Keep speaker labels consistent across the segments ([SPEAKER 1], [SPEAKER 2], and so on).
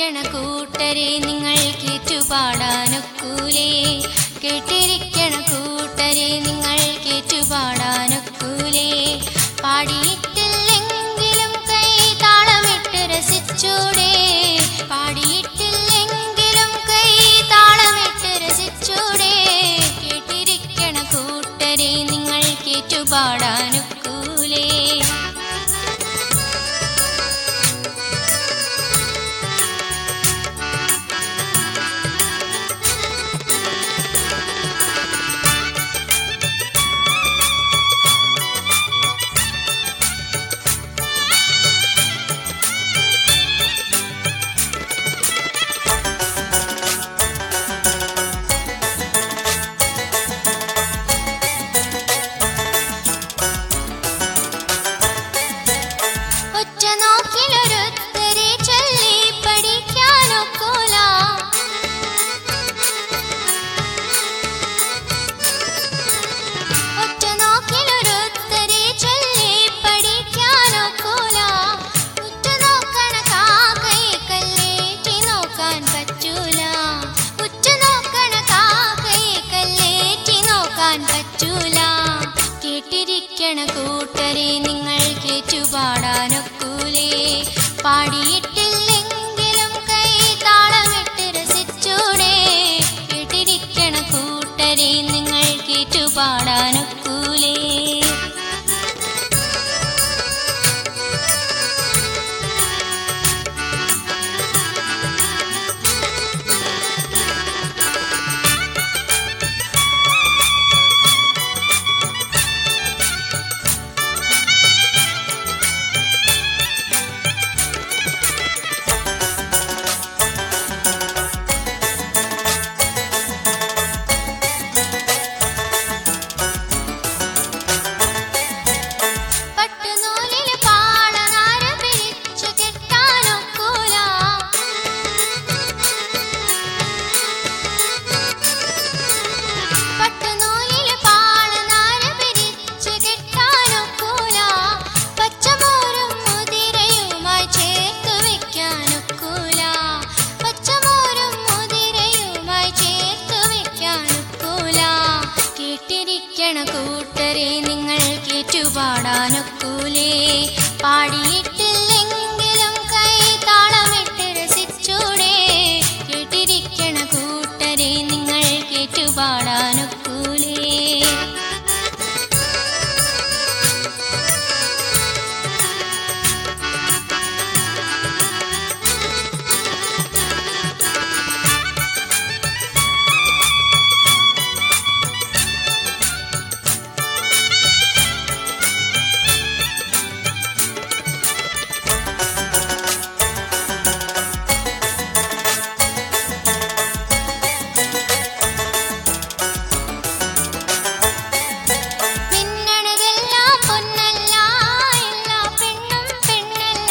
[SPEAKER 1] കേട്ടിരിക്കണ കൂട്ടരെ നിങ്ങൾ കേറ്റുപാടാനൊക്കൂലേ കേട്ടിരിക്കണ കൂട്ടരെ നിങ്ങൾ കേറ്റുപാടാനൊക്കൂലേ പാടിയിട്ടില്ലെങ്കിലും കൈ താളമിട്ട് രസിച്ചൂടെ പാടിയിട്ടില്ലെങ്കിലും കൈ താളമിട്ട് രസിച്ചൂടെ കേട്ടിരിക്കണ കൂട്ടരെ നിങ്ങൾ കേറ്റുപാടാനൊക്കൂലേ ഒറ്റ നോക്കിലൊരുത്തരെ ചൊല്ലി പഠിക്കാനൊക്കൂല ഒറ്റ നോക്കിലൊരുത്തരെ ചൊല്ലി പഠിക്കാനൊക്കൂല ഉറ്റ നോക്കണ കാക്കയെ കല്ലേറ്റി നോക്കാൻ പറ്റൂല ഉറ്റ നോക്കണ കാക്കയെ കല്ലേറ്റി നോക്കാൻ പറ്റൂല കേട്ടിരിക്കണ കൂട്ടരെ നിങ്ങൾ കേറ്റുപാടാനൊക്കൂലേ പാടിയിട്ടില്ലെങ്കിലും കൈ താളമിട്ട് രസിച്ചൂടെ കേട്ടിരിക്കണ കൂട്ടരെ നിങ്ങൾ കേറ്റുപാടാനൊക്കൂലേ പട്ടുനൂലില് പാളനാര പിരിച്ചു കെട്ടാനൊക്കൂല പട്ടുനൂലില് പാളനാര പിരിച്ചു കെട്ടാനൊക്കൂല പച്ചമോരും മുതിരയുമായി ചേർത്തു വെക്കാനൊക്കൂല പച്ചമോരും മുതിരയുമായി ചേർത്തു വെക്കാനൊക്കൂല കേട്ടിരിക്കണ കൂട്ടരെ നിങ്ങൾ കേറ്റുപാടാനൊക്കൂലേ പാടിയിട്ടില്ലെങ്കിലും കൈ താളമിട്ട് രസിച്ചൂടെ കേട്ടിരിക്കണ കൂട്ടരെ നിങ്ങൾ കേറ്റുപാടാനൊക്കൂലേ മിന്നണതെല്ലാം പൊന്നല്ല എല്ലാ പെണ്ണും പെണ്ണല്ല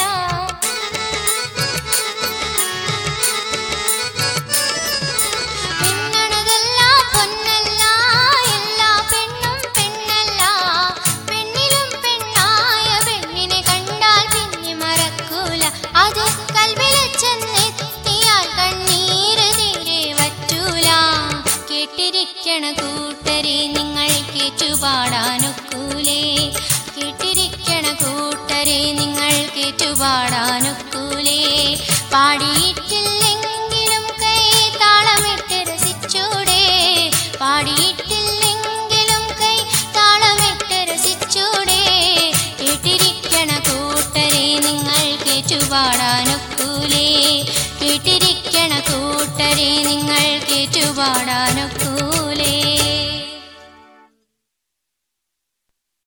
[SPEAKER 1] മിന്നണതെല്ലാം പൊന്നല്ല എല്ലാ പെണ്ണും പെണ്ണല്ല പെണ്ണിലും പെണ്ണായ പെണ്ണിനെ കണ്ടാൽ പിന്നെ മറക്കൂല അത് കൽവിലെ ചെന്നെത്തിയാൽ കണ്ണീര് തീരെ വറ്റൂല കേട്ടിരിക്കണ കൂട്ടരെ നിങ്ങൾ കേറ്റുപാടാനൊക്കൂലേ കേട്ടിരിക്കണ കൂട്ടരെ നിങ്ങൾ കേറ്റുപാടാനൊക്കൂലേ പാടിയിട്ടില്ലെങ്കിലും കൈ താളമിട്ട് രസിച്ചൂടെ പാടിയിട്ടില്ലെങ്കിലും കൈ താളമിട്ട് രസിച്ചൂടെ കേട്ടിരിക്കണ കൂട്ടരെ നിങ്ങൾ കേറ്റുപാടാനൊക്കൂലേ കേട്ടിരിക്കണ കൂട്ടരെ നിങ്ങൾ കേറ്റുപാടാനൊക്കൂലേ